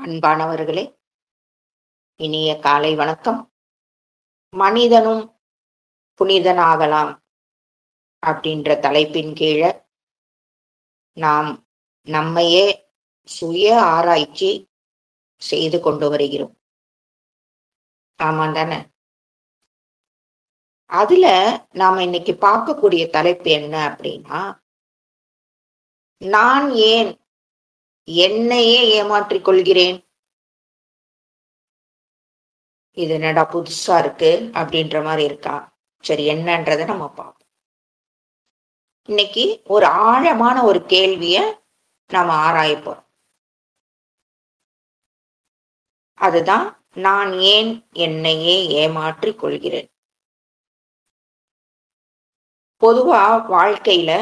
அன்பானவர்களே இனிய காலை வணக்கம் மனிதனும் புனிதனாகலாம் அப்படின்ற தலைப்பின் கீழே நாம் நம்மையே சுய ஆராய்ச்சி செய்து கொண்டு வருகிறோம் ஆமா தானே அதுல நாம இன்னைக்கு பார்க்கக்கூடிய தலைப்பு என்ன அப்படின்னா நான் ஏன் என்னையே ஏமாற்றிக் கொள்கிறேன் இது என்னடா புதுசா இருக்கு அப்படின்ற மாதிரி இருக்கா சரி என்னன்றதை நம்ம பார்ப்போம் இன்னைக்கு ஒரு ஆழமான ஒரு கேள்விய நாம ஆராய போறோம் அதுதான் நான் ஏன் என்னையே ஏமாற்றிக் கொள்கிறேன் பொதுவா வாழ்க்கையில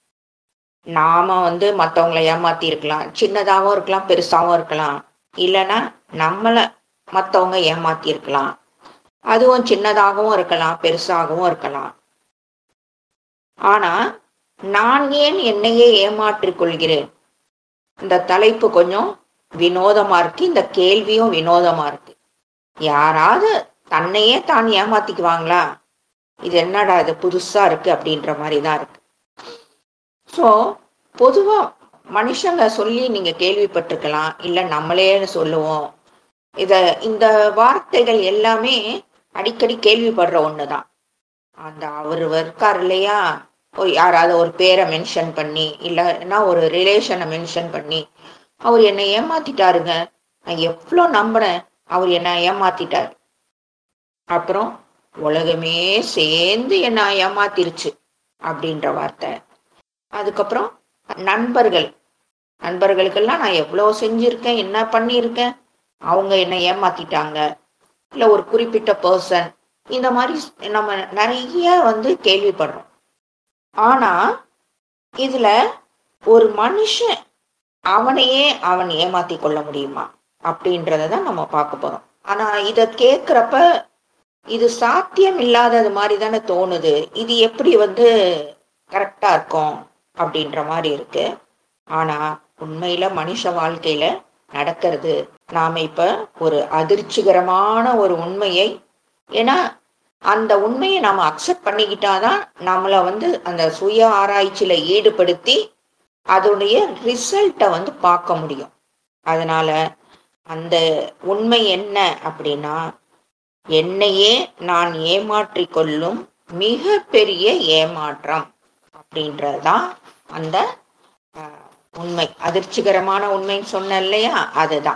நாம வந்து மத்தவங்களை ஏமாத்தி இருக்கலாம் சின்னதாவும் இருக்கலாம் பெருசாவும் இருக்கலாம் இல்லைன்னா நம்மள மத்தவங்க ஏமாத்தி இருக்கலாம் அதுவும் சின்னதாகவும் இருக்கலாம் பெருசாகவும் இருக்கலாம் ஆனா நான் ஏன் என்னையே ஏமாற்றிக் கொள்கிறேன் இந்த தலைப்பு கொஞ்சம் வினோதமா இருக்கு இந்த கேள்வியும் வினோதமா இருக்கு யாராவது தன்னையே தான் ஏமாத்திக்குவாங்களா இது என்னடா இது புதுசா இருக்கு அப்படின்ற மாதிரி தான் இருக்கு ஸோ பொதுவா மனுஷங்க சொல்லி நீங்க கேள்விப்பட்டிருக்கலாம் இல்ல நம்மளே சொல்லுவோம் இத இந்த வார்த்தைகள் எல்லாமே அடிக்கடி கேள்விப்படுற ஒண்ணுதான் அந்த அவர் இருக்கார் இல்லையா ஒரு யாராவது ஒரு பேரை மென்ஷன் பண்ணி இல்லைன்னா ஒரு ரிலேஷனை மென்ஷன் பண்ணி அவர் என்னை ஏமாத்திட்டாருங்க நான் எவ்வளோ நம்பினேன் அவர் என்ன ஏமாத்திட்டார் அப்புறம் உலகமே சேர்ந்து என்ன ஏமாத்திருச்சு அப்படின்ற வார்த்தை அதுக்கப்புறம் நண்பர்கள் நண்பர்களுக்கெல்லாம் நான் எவ்வளோ செஞ்சிருக்கேன் என்ன பண்ணியிருக்கேன் அவங்க என்ன ஏமாத்திட்டாங்க இல்லை ஒரு குறிப்பிட்ட பர்சன் இந்த மாதிரி நம்ம நிறைய வந்து கேள்விப்படுறோம் ஆனா இதுல ஒரு மனுஷன் அவனையே அவன் ஏமாத்தி கொள்ள முடியுமா அப்படின்றத தான் நம்ம பார்க்க போறோம் ஆனா இத கேக்குறப்ப இது சாத்தியம் இல்லாதது மாதிரி தானே தோணுது இது எப்படி வந்து கரெக்டா இருக்கும் அப்படின்ற மாதிரி இருக்கு ஆனா உண்மையில மனுஷ வாழ்க்கையில நடக்கிறது நாம இப்ப ஒரு அதிர்ச்சிகரமான ஒரு உண்மையை ஏன்னா அந்த உண்மையை நாம அக்செப்ட் பண்ணிக்கிட்டாதான் நம்மள வந்து அந்த சுய ஆராய்ச்சியில ஈடுபடுத்தி அதோடைய ரிசல்ட்டை வந்து பார்க்க முடியும் அதனால அந்த உண்மை என்ன அப்படின்னா என்னையே நான் ஏமாற்றிக் கொள்ளும் மிக பெரிய ஏமாற்றம் அப்படின்றதுதான் அந்த அஹ், உண்மை அதிர்ச்சிகரமான உண்மைன்னு சொன்ன இல்லையா அதுதான்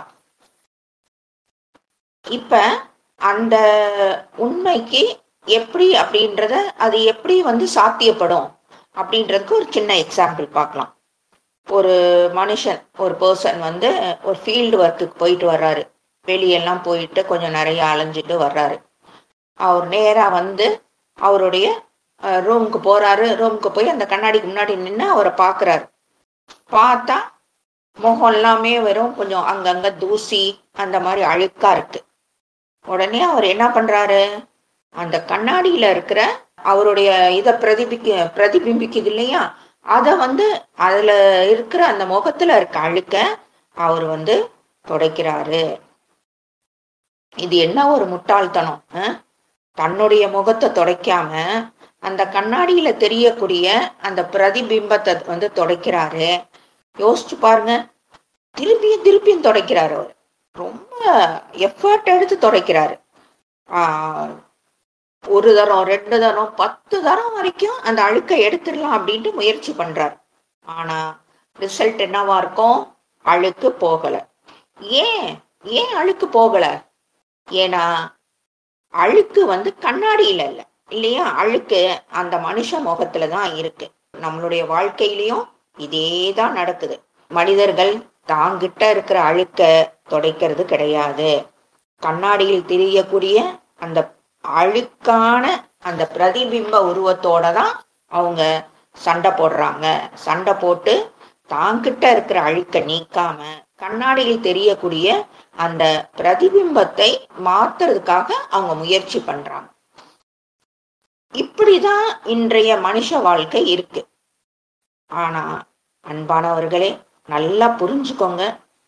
இப்ப அந்த உண்மைக்கு எப்படி அப்படின்றத அது எப்படி வந்து சாத்தியப்படும் அப்படின்றதுக்கு ஒரு சின்ன எக்ஸாம்பிள் பார்க்கலாம் ஒரு மனுஷன் ஒரு பர்சன் வந்து ஒரு ஃபீல்டு ஒர்க்குக்கு போயிட்டு வர்றாரு வெளியெல்லாம் போயிட்டு கொஞ்சம் நிறைய அலைஞ்சிட்டு வர்றாரு அவர் நேரா வந்து அவருடைய ரூமுக்கு போறாரு ரூமுக்கு போய் அந்த கண்ணாடிக்கு முன்னாடி நின்று அவரை பார்க்கறாரு பார்த்தா முகம் எல்லாமே வெறும் கொஞ்சம் அங்கங்க தூசி அந்த மாதிரி அழுக்கா இருக்கு உடனே அவர் என்ன பண்றாரு அந்த கண்ணாடியில இருக்கிற அவருடைய இத பிரதிபிக்க பிரதிபிம்பிக்குது இல்லையா அத வந்து அதுல இருக்கிற அந்த முகத்துல இருக்க அழுக்க அவர் வந்து துடைக்கிறாரு இது என்ன ஒரு முட்டாள்தனம் அஹ்? தன்னுடைய முகத்தை துடைக்காம அந்த கண்ணாடியில தெரியக்கூடிய அந்த பிரதிபிம்பத்தை வந்து துடைக்கிறாரு யோசிச்சு பாருங்க திருப்பியும் திருப்பியும் துடைக்கிறாரு அவர் ரொம்ப எஃபர்ட் எடுத்து துடைக்கிறாரு ஆஹ் ஒரு தரம் ரெண்டு தரம் பத்து தரம் வரைக்கும் அந்த அழுக்கை எடுத்துடலாம் அப்படின்ட்டு முயற்சி பண்றாரு ஆனா ரிசல்ட் என்னவா இருக்கும் அழுக்கு போகல ஏன் ஏன் அழுக்கு போகல ஏன்னா அழுக்கு வந்து கண்ணாடியில இல்ல இல்லையா அழுக்கு அந்த மனுஷ முகத்துல தான் இருக்கு நம்மளுடைய வாழ்க்கையிலயும் இதே தான் நடக்குது மனிதர்கள் தாங்கிட்ட இருக்கிற அழுக்க துடைக்கிறது கிடையாது கண்ணாடியில் தெரியக்கூடிய அந்த அழுக்கான அந்த பிரதிபிம்ப உருவத்தோட தான் அவங்க சண்டை போடுறாங்க சண்டை போட்டு தாங்கிட்ட இருக்கிற அழுக்க நீக்காம கண்ணாடியில் தெரியக்கூடிய அந்த பிரதிபிம்பத்தை மாத்துறதுக்காக அவங்க முயற்சி பண்றாங்க இப்படிதான் இன்றைய மனுஷ வாழ்க்கை இருக்கு ஆனா அன்பானவர்களே நல்லா புரிஞ்சுக்கோங்க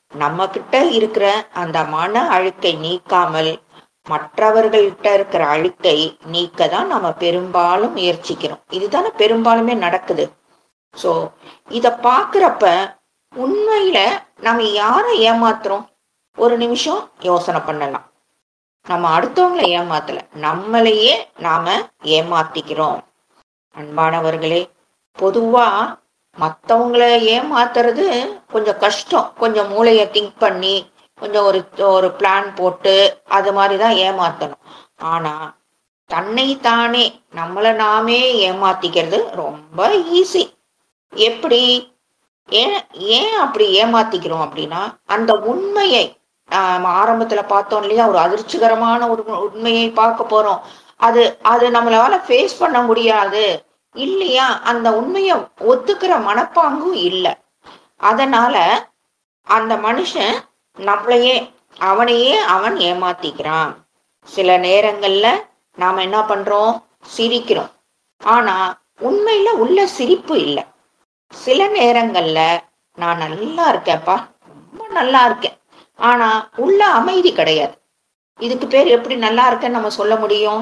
நம்ம கிட்ட இருக்கிற அந்த மன அழுக்கை நீக்காமல் மற்றவர்கள்கிட்ட இருக்கிற அழுக்கை நீக்க தான் நம்ம பெரும்பாலும் முயற்சிக்கிறோம் இதுதானே பெரும்பாலுமே நடக்குது சோ இத பாக்குறப்ப உண்மையில நம்ம யாரை ஏமாத்துறோம் ஒரு நிமிஷம் யோசனை பண்ணலாம் நம்ம அடுத்தவங்களை ஏமாத்தல நம்மளையே நாம ஏமாத்திக்கிறோம் அன்பானவர்களே பொதுவா மத்தவங்கள ஏமாத்துறது கொஞ்சம் கஷ்டம் கொஞ்சம் மூளைய திங்க் பண்ணி கொஞ்சம் ஒரு ஒரு பிளான் போட்டு அது மாதிரிதான் ஏமாத்தணும் ஆனா தன்னை தானே நம்மள நாமே ஏமாத்திக்கிறது ரொம்ப ஈஸி எப்படி ஏன் ஏன் அப்படி ஏமாத்திக்கிறோம் அப்படின்னா அந்த உண்மையை ஆஹ் ஆரம்பத்துல பார்த்தோம் இல்லையா ஒரு அதிர்ச்சிகரமான ஒரு உண்மையை பார்க்க போறோம் அது அது நம்மளால ஃபேஸ் பண்ண முடியாது இல்லையா அந்த உண்மையை ஒத்துக்கிற மனப்பாங்கும் இல்லை அதனால அந்த மனுஷன் நம்மளையே அவனையே அவன் ஏமாத்திக்கிறான் சில நேரங்கள்ல நாம என்ன பண்றோம் சிரிக்கிறோம் ஆனா உண்மையில உள்ள சிரிப்பு இல்லை சில நேரங்கள்ல நான் நல்லா இருக்கேன்ப்பா ரொம்ப நல்லா இருக்கேன் ஆனா உள்ள அமைதி கிடையாது இதுக்கு பேர் எப்படி நல்லா இருக்கேன்னு நம்ம சொல்ல முடியும்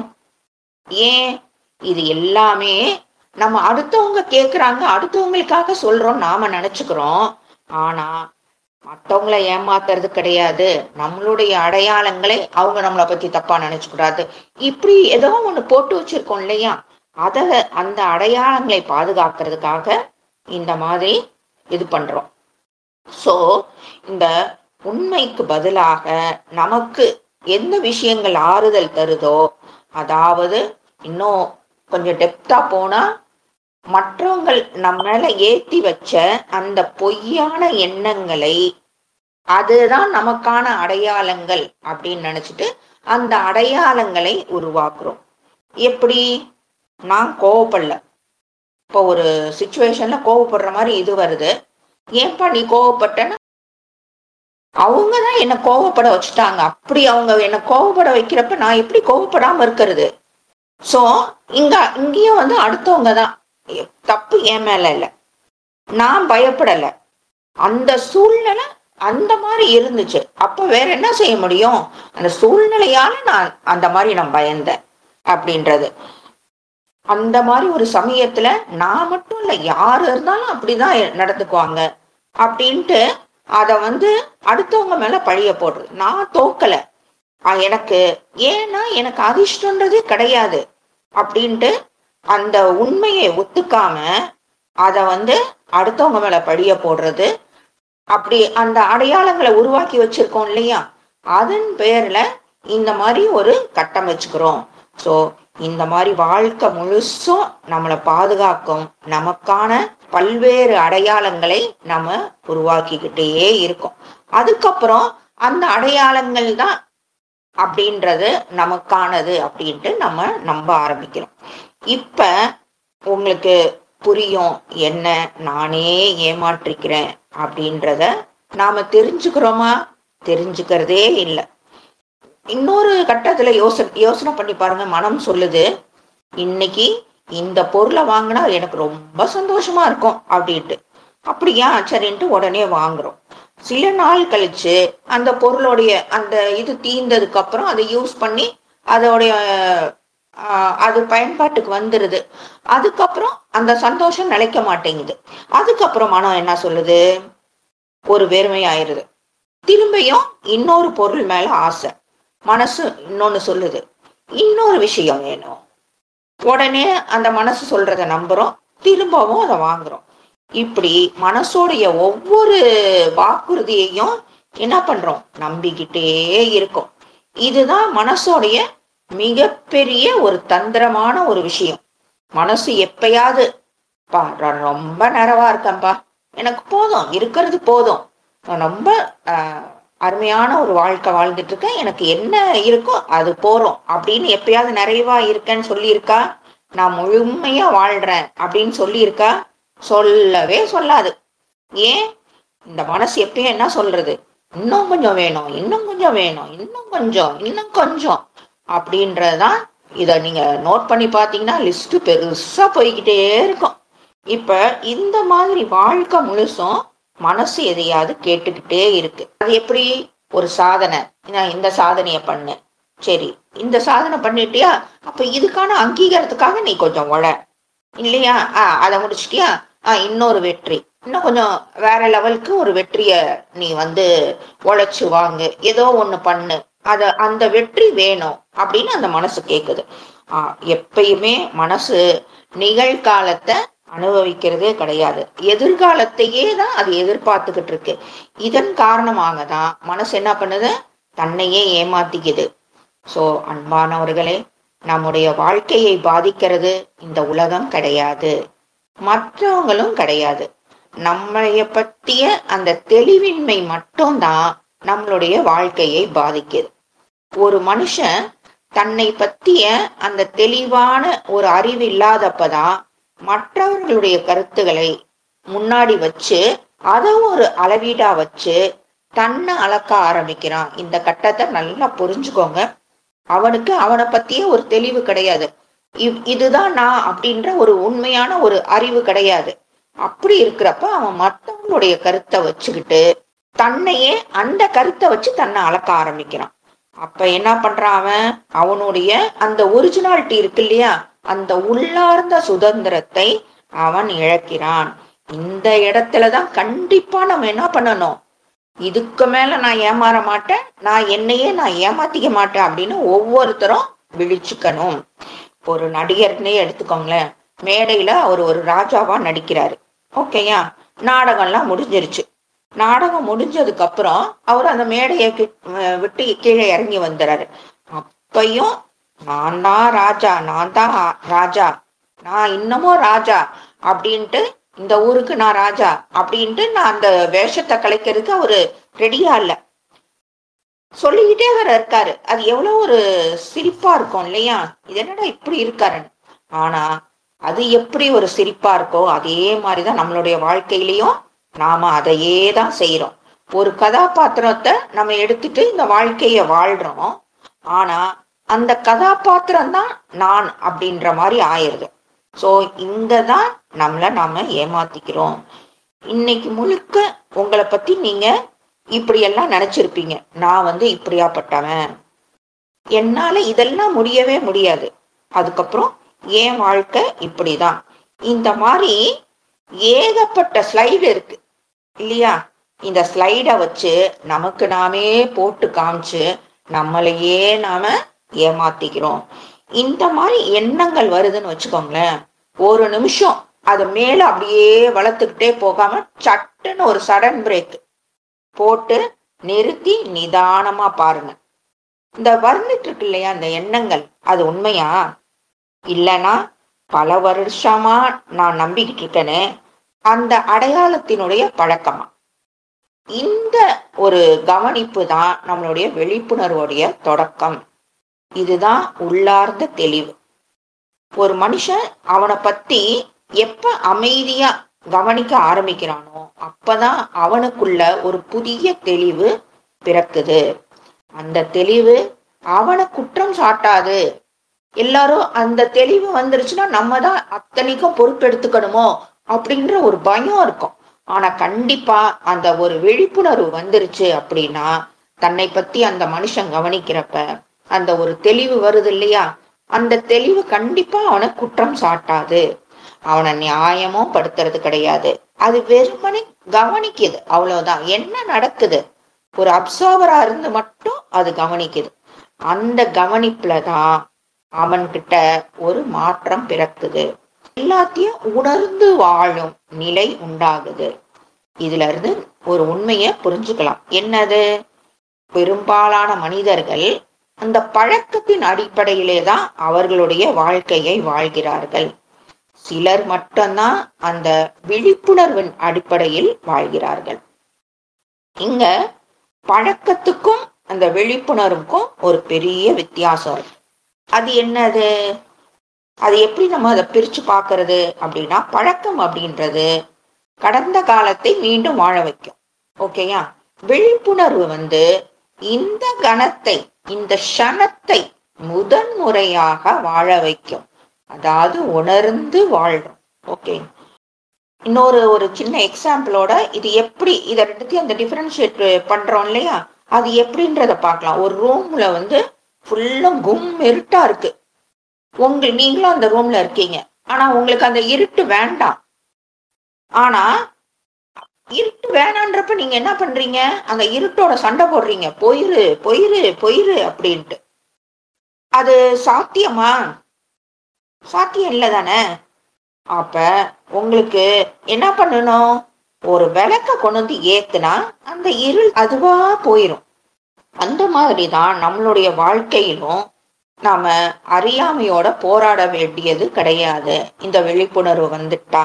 ஏன் இது எல்லாமே நம்ம அடுத்தவங்க கேக்குறாங்க அடுத்தவங்களுக்காக சொல்றோம் நாம நினைச்சுக்கிறோம் ஆனா மத்தவங்களை ஏமாத்துறது கிடையாது நம்மளுடைய அடையாளங்களை அவங்க நம்மளை பத்தி தப்பா நினைச்சுக்கூடாது இப்படி ஏதோ ஒண்ணு போட்டு வச்சிருக்கோம் இல்லையா அத அந்த அடையாளங்களை பாதுகாக்கிறதுக்காக இந்த மாதிரி இது பண்றோம் சோ இந்த உண்மைக்கு பதிலாக நமக்கு எந்த விஷயங்கள் ஆறுதல் தருதோ அதாவது இன்னும் கொஞ்சம் டெப்தா போனா மற்றவங்கள் நம்ம மேல ஏத்தி வச்ச அந்த பொய்யான எண்ணங்களை அதுதான் நமக்கான அடையாளங்கள் அப்படின்னு நினைச்சிட்டு அந்த அடையாளங்களை உருவாக்குறோம் எப்படி நான் கோவப்படல இப்போ ஒரு சுச்சுவேஷன்ல கோவப்படுற மாதிரி இது வருது ஏன்பா நீ கோவப்பட்டன அவங்க தான் என்ன கோவப்பட வச்சுட்டாங்க அப்படி அவங்க என்ன கோவப்பட வைக்கிறப்ப நான் எப்படி கோவப்படாம இருக்கிறது சோ இங்க இங்கேயும் வந்து அடுத்தவங்க தான் தப்பு என் மேல இல்ல நான் பயப்படல அந்த சூழ்நிலை அந்த மாதிரி இருந்துச்சு அப்ப வேற என்ன செய்ய முடியும் அந்த சூழ்நிலையால நான் அந்த மாதிரி நான் பயந்தேன் அப்படின்றது அந்த மாதிரி ஒரு சமயத்துல நான் மட்டும் இல்ல யாரு இருந்தாலும் அப்படிதான் நடந்துக்குவாங்க அப்படின்ட்டு அத வந்து அடுத்தவங்க மேல பழிய போடுறது நான் தோக்கல அஹ் எனக்கு ஏன்னா எனக்கு அதிர்ஷ்டன்றதே கிடையாது அப்படின்ட்டு அந்த உண்மையை ஒத்துக்காம அத வந்து அடுத்தவங்க மேல பழிய போடுறது அப்படி அந்த அடையாளங்களை உருவாக்கி வச்சிருக்கோம் இல்லையா அதன் பேர்ல இந்த மாதிரி ஒரு கட்டம் வச்சுக்கிறோம் சோ இந்த மாதிரி வாழ்க்கை முழுசும் நம்மளை பாதுகாக்கும் நமக்கான பல்வேறு அடையாளங்களை நம்ம உருவாக்கிக்கிட்டே இருக்கோம் அதுக்கப்புறம் அந்த அடையாளங்கள் தான் அப்படின்றது நமக்கானது அப்படின்ட்டு நம்ம நம்ப ஆரம்பிக்கிறோம் இப்ப உங்களுக்கு புரியும் என்ன நானே ஏமாற்றிக்கிறேன் அப்படின்றத நாம தெரிஞ்சுக்கிறோமா தெரிஞ்சுக்கிறதே இல்லை இன்னொரு கட்டத்துல யோசனை யோசனை பண்ணி பாருங்க மனம் சொல்லுது இன்னைக்கு இந்த பொருளை வாங்கினா எனக்கு ரொம்ப சந்தோஷமா இருக்கும் அப்படின்ட்டு அப்படியா சரின்ட்டு உடனே வாங்குறோம் சில நாள் கழிச்சு அந்த பொருளுடைய அந்த இது தீர்ந்ததுக்கு அப்புறம் அதை யூஸ் பண்ணி அதோடைய ஆஹ், அது பயன்பாட்டுக்கு வந்துருது அதுக்கப்புறம் அந்த சந்தோஷம் நிலைக்க மாட்டேங்குது அதுக்கப்புறம் மனம் என்ன சொல்லுது ஒரு வெறுமை ஆயிருது திரும்பியும் இன்னொரு பொருள் மேல ஆசை மனசு இன்னொன்னு சொல்லுது இன்னொரு விஷயம் வேணும் உடனே அந்த மனசு சொல்றத நம்புறோம் திரும்பவும் அதை வாங்குறோம் இப்படி மனசோடைய ஒவ்வொரு வாக்குறுதியையும் என்ன பண்றோம் நம்பிக்கிட்டே இருக்கோம் இதுதான் மனசோடைய மிகப்பெரிய ஒரு தந்திரமான ஒரு விஷயம் மனசு எப்பயாவது பா நான் ரொம்ப நிறைவா இருக்கேன்ப்பா எனக்கு போதும் இருக்கிறது போதும் நான் ரொம்ப ஆஹ், அருமையான ஒரு வாழ்க்கை வாழ்ந்துட்டு இருக்கேன் எனக்கு என்ன இருக்கோ அது போறோம் அப்படின்னு எப்பயாவது நிறைவா இருக்கேன்னு சொல்லியிருக்கா நான் முழுமையா வாழ்றேன் அப்படின்னு சொல்லியிருக்கா சொல்லவே சொல்லாது ஏன் இந்த மனசு எப்பயும் என்ன சொல்றது இன்னும் கொஞ்சம் வேணும் இன்னும் கொஞ்சம் வேணும் இன்னும் கொஞ்சம் இன்னும் கொஞ்சம் அப்படின்றதுதான் இத நீங்க நோட் பண்ணி பாத்தீங்கன்னா லிஸ்ட் பெருசா போய்கிட்டே இருக்கும் இப்ப இந்த மாதிரி வாழ்க்கை முழுசும் மனசு எதையாவது கேட்டுக்கிட்டே இருக்கு அது எப்படி ஒரு சாதனை நான் இந்த சாதனையை பண்ணு சரி இந்த சாதனை பண்ணிட்டியா அப்ப இதுக்கான அங்கீகாரத்துக்காக நீ கொஞ்சம் உழ இல்லையா ஆ அதை முடிச்சிட்டியா ஆ இன்னொரு வெற்றி இன்னும் கொஞ்சம் வேற லெவலுக்கு ஒரு வெற்றிய நீ வந்து உழைச்சு வாங்கு ஏதோ ஒண்ணு பண்ணு அத அந்த வெற்றி வேணும் அப்படின்னு அந்த மனசு கேக்குது ஆ எப்பயுமே மனசு நிகழ்காலத்தை அனுபவிக்கிறதே கிடையாது எதிர்காலத்தையே தான் அது எதிர்பார்த்துக்கிட்டு இருக்கு இதன் காரணமாக தான் மனசு என்ன பண்ணுது தன்னையே ஏமாத்திக்குது சோ அன்பானவர்களே நம்முடைய வாழ்க்கையை பாதிக்கிறது இந்த உலகம் கிடையாது மற்றவங்களும் கிடையாது நம்மளைய பற்றிய அந்த தெளிவின்மை மட்டும்தான் நம்மளுடைய வாழ்க்கையை பாதிக்குது ஒரு மனுஷன் தன்னை பற்றிய அந்த தெளிவான ஒரு அறிவு இல்லாதப்பதான் மற்றவர்களுடைய கருத்துக்களை முன்னாடி வச்சு அதை ஒரு அளவீடா வச்சு தன்னை அளக்க ஆரம்பிக்கிறான் இந்த கட்டத்தை நல்லா புரிஞ்சுக்கோங்க அவனுக்கு அவனை பத்தியே ஒரு தெளிவு கிடையாது இவ் இதுதான் நான் அப்படின்ற ஒரு உண்மையான ஒரு அறிவு கிடையாது அப்படி இருக்கிறப்ப அவன் மற்றவங்களுடைய கருத்தை வச்சுக்கிட்டு தன்னையே அந்த கருத்தை வச்சு தன்னை அளக்க ஆரம்பிக்கிறான் அப்ப என்ன பண்றான் அவன் அவனுடைய அந்த ஒரிஜினாலிட்டி இருக்கு இல்லையா அந்த உள்ளார்ந்த சுதந்திரத்தை அவன் இழக்கிறான் இந்த இடத்துலதான் கண்டிப்பா நம்ம என்ன பண்ணணும் இதுக்கு மேல நான் ஏமாற மாட்டேன் நான் என்னையே நான் ஏமாத்திக்க மாட்டேன் அப்படின்னு ஒவ்வொருத்தரும் விழிச்சுக்கணும் ஒரு நடிகர்னே எடுத்துக்கோங்களேன் மேடையில அவர் ஒரு ராஜாவா நடிக்கிறாரு ஓகேயா நாடகம்லாம் முடிஞ்சிருச்சு நாடகம் முடிஞ்சதுக்கு அப்புறம் அவர் அந்த மேடையை கி- அஹ் விட்டு கீழே இறங்கி வந்துறாரு அப்பையும் நான் தான் ராஜா நான் தான் ஆ- ராஜா நான் இன்னமும் ராஜா அப்படின்ட்டு இந்த ஊருக்கு நான் ராஜா அப்படின்ட்டு நான் அந்த வேஷத்தை கலைக்கிறதுக்கு அவரு ரெடியா இல்ல சொல்லிக்கிட்டே வேற இருக்காரு அது எவ்வளவு ஒரு சிரிப்பா இருக்கும் இல்லையா இது என்னடா இப்படி இருக்காருன்னு ஆனா அது எப்படி ஒரு சிரிப்பா இருக்கோ அதே மாதிரிதான் நம்மளுடைய வாழ்க்கையிலயும் நாம அதையே தான் செய்யறோம் ஒரு கதாபாத்திரத்தை நம்ம எடுத்துட்டு இந்த வாழ்க்கைய வாழ்றோம் ஆனா அந்த கதாபாத்திரம் தான் நான் அப்படின்ற மாதிரி ஆயிருது சோ இங்கதான் நம்மள நாம ஏமாத்திக்கிறோம் இன்னைக்கு முழுக்க உங்களை பத்தி நீங்க இப்படி எல்லாம் நினைச்சிருப்பீங்க நான் வந்து இப்படியாப்பட்டவன் என்னால இதெல்லாம் முடியவே முடியாது அதுக்கப்புறம் என் வாழ்க்கை இப்படிதான் இந்த மாதிரி ஏகப்பட்ட ஸ்லைடு இருக்கு இல்லையா இந்த ஸ்லைடை வச்சு நமக்கு நாமே போட்டு காமிச்சு நம்மளையே நாம ஏமாத்திக்கிறோம் இந்த மாதிரி எண்ணங்கள் வருதுன்னு வச்சுக்கோங்களேன் ஒரு நிமிஷம் அது மேல அப்படியே வளர்த்துக்கிட்டே போகாம சட்டுன்னு ஒரு சடன் பிரேக் போட்டு நிறுத்தி நிதானமா பாருங்க இந்த வந்துட்டு இருக்கு இல்லையா இந்த எண்ணங்கள் அது உண்மையா இல்லைன்னா பல வருஷமா நான் நம்பிக்கிட்டு இருக்கேனே அந்த அடையாளத்தினுடைய பழக்கமா இந்த ஒரு கவனிப்பு தான் நம்மளுடைய விழிப்புணர்வுடைய தொடக்கம் இதுதான் உள்ளார்ந்த தெளிவு ஒரு மனுஷன் அவனை பத்தி எப்ப அமைதியா கவனிக்க ஆரம்பிக்கிறானோ அப்பதான் அவனுக்குள்ள ஒரு புதிய தெளிவு பிறக்குது அந்த தெளிவு அவனை குற்றம் சாட்டாது எல்லாரும் அந்த தெளிவு வந்துருச்சுன்னா நம்ம தான் அத்தனைக்கும் பொறுப்பெடுத்துக்கணுமோ அப்படின்ற ஒரு பயம் இருக்கும் ஆனா கண்டிப்பா அந்த ஒரு விழிப்புணர்வு வந்துருச்சு அப்படின்னா தன்னை பத்தி அந்த மனுஷன் கவனிக்கிறப்ப அந்த ஒரு தெளிவு வருது இல்லையா அந்த தெளிவு கண்டிப்பா அவனை குற்றம் சாட்டாது அவனை நியாயமும் படுத்துறது கிடையாது அது வெறுமனே கவனிக்குது அவ்வளவுதான் என்ன நடக்குது ஒரு அப்சர்வரா இருந்து மட்டும் அது கவனிக்குது அந்த கவனிப்புல தான் அவன்கிட்ட ஒரு மாற்றம் பிறக்குது எல்லாத்தையும் உணர்ந்து வாழும் நிலை உண்டாகுது இதுல இருந்து ஒரு உண்மையை புரிஞ்சுக்கலாம் என்னது பெரும்பாலான மனிதர்கள் அந்த பழக்கத்தின் அடிப்படையிலே தான் அவர்களுடைய வாழ்க்கையை வாழ்கிறார்கள் சிலர் மட்டும்தான் அந்த விழிப்புணர்வின் அடிப்படையில் வாழ்கிறார்கள் இங்க பழக்கத்துக்கும் அந்த விழிப்புணர்வுக்கும் ஒரு பெரிய வித்தியாசம் இருக்கு அது என்னது அது எப்படி நம்ம அதை பிரிச்சு பார்க்கிறது அப்படின்னா பழக்கம் அப்படின்றது கடந்த காலத்தை மீண்டும் வாழ வைக்கும் ஓகேயா விழிப்புணர்வு வந்து இந்த கணத்தை இந்த க்ஷணத்தை முதன்முறையாக வாழ வைக்கும் அதாவது உணர்ந்து வாழ்றோம் ஓகே இன்னொரு ஒரு சின்ன எக்ஸாம்பிளோட இது எப்படி இதை ரெண்டுத்தையும் அந்த டிஃபரன்ஷியேட் பண்றோம் இல்லையா அது எப்படின்றத பார்க்கலாம் ஒரு ரூம்ல வந்து ஃபுல்லா கும் இருட்டா இருக்கு உங்க நீங்களும் அந்த ரூம்ல இருக்கீங்க ஆனா உங்களுக்கு அந்த இருட்டு வேண்டாம் ஆனா இருட்டு வேணான்றப்ப நீங்க என்ன பண்றீங்க அந்த இருட்டோட சண்டை போடுறீங்க போயிரு போயிரு போயிரு அப்படின்ட்டு அது சாத்தியமா சாத்தியம் இல்லை தானே அப்ப உங்களுக்கு என்ன பண்ணணும் ஒரு விளக்க கொண்டு வந்து ஏத்துனா அந்த இருள் அதுவா போயிரும் அந்த மாதிரி தான் நம்மளுடைய வாழ்க்கையிலும் நாம அறியாமையோட போராட வேண்டியது கிடையாது இந்த விழிப்புணர்வு வந்துட்டா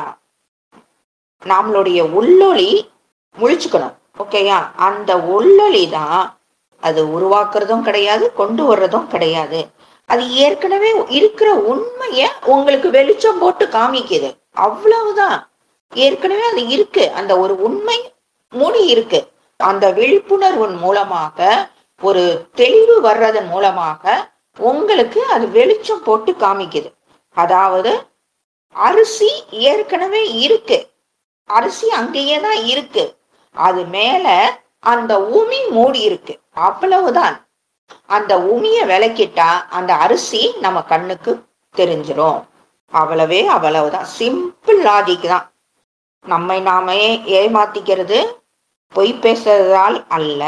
நம்மளுடைய உள்ளொளி முழிச்சுக்கணும் ஓகேயா அந்த உள்ளொளி தான் அது உருவாக்குறதும் கிடையாது கொண்டு வர்றதும் கிடையாது அது ஏற்கனவே இருக்கிற உண்மைய உங்களுக்கு வெளிச்சம் போட்டு காமிக்குது அவ்வளவுதான் ஏற்கனவே அது இருக்கு அந்த ஒரு உண்மை மூடி இருக்கு அந்த விழிப்புணர்வின் மூலமாக ஒரு தெளிவு வர்றதன் மூலமாக உங்களுக்கு அது வெளிச்சம் போட்டு காமிக்குது அதாவது அரிசி ஏற்கனவே இருக்கு அரிசி அங்கேயே தான் இருக்கு அது மேல அந்த உமி மூடி இருக்கு அவ்வளவுதான் அந்த உமிய விளக்கிட்டா அந்த அரிசி நம்ம கண்ணுக்கு தெரிஞ்சிரும் அவ்வளவே அவ்வளவுதான் சிம்பிள் லாஜிக் தான் நம்மை நாமே ஏமாத்திக்கிறது பொய் பேசுறதால் அல்ல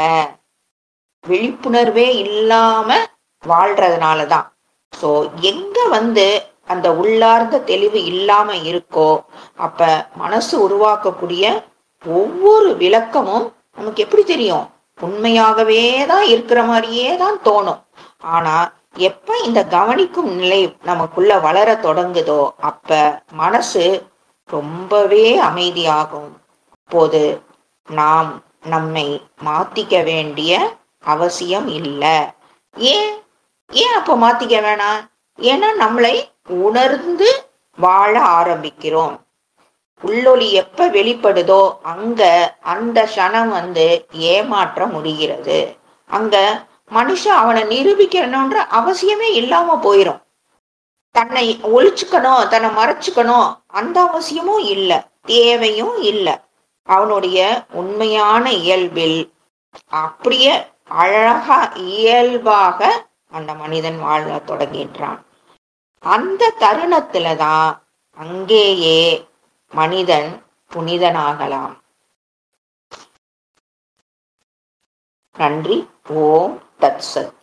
விழிப்புணர்வே இல்லாம வாழ்றதுனால தான் ஸோ எங்க வந்து அந்த உள்ளார்ந்த தெளிவு இல்லாம இருக்கோ அப்ப மனசு உருவாக்கக்கூடிய ஒவ்வொரு விளக்கமும் நமக்கு எப்படி தெரியும் உண்மையாகவே தான் இருக்கிற மாதிரியே தான் தோணும் ஆனா எப்ப இந்த கவனிக்கும் நிலை நமக்குள்ள வளர தொடங்குதோ அப்ப மனசு ரொம்பவே அமைதியாகும் அப்போது நாம் நம்மை மாத்திக்க வேண்டிய அவசியம் இல்லை ஏன் ஏன் அப்போ மாத்திக்க வேணாம் ஏன்னா நம்மளை உணர்ந்து வாழ ஆரம்பிக்கிறோம் உள்ளொளி எப்ப வெளிப்படுதோ அங்க அந்த க்ஷணம் வந்து ஏமாற்ற முடிகிறது அங்க மனுஷன் அவனை நிரூபிக்கணும்ன்ற அவசியமே இல்லாம போயிரும் தன்னை ஒழிச்சுக்கணும் தன்னை மறைச்சுக்கணும் அந்த அவசியமும் இல்லை தேவையும் இல்லை அவனுடைய உண்மையான இயல்பில் அப்படியே அழகா இயல்பாக அந்த மனிதன் வாழ தொடங்கின்றான் அந்த தருணத்துல தான் அங்கேயே மனிதன் புனிதனாகலாம் நன்றி ஓம் தத்சத்